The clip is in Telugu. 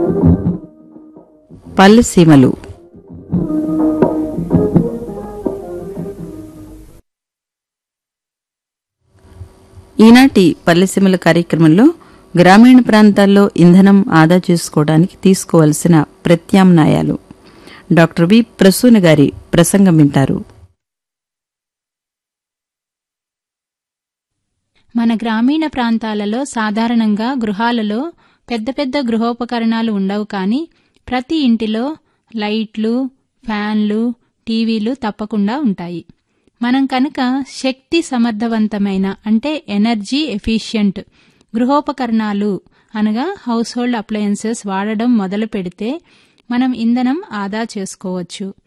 పల్లెసీమలు ఈనాటి పల్లెసీమల కార్యక్రమంలో గ్రామీణ ప్రాంతాల్లో ఇంధనం ఆదా చేసుకోవడానికి తీసుకోవలసిన ప్రత్యామ్నాయాలు డాక్టర్ వి ప్రసూన గారి ప్రసంగం వింటారు మన గ్రామీణ ప్రాంతాలలో సాధారణంగా గృహాలలో పెద్ద పెద్ద గృహోపకరణాలు ఉండవు కానీ ప్రతి ఇంటిలో లైట్లు ఫ్యాన్లు టీవీలు తప్పకుండా ఉంటాయి మనం కనుక శక్తి సమర్థవంతమైన అంటే ఎనర్జీ ఎఫిషియంట్ గృహోపకరణాలు అనగా హౌస్ హోల్డ్ అప్లయన్సెస్ వాడడం మొదలు పెడితే మనం ఇంధనం ఆదా చేసుకోవచ్చు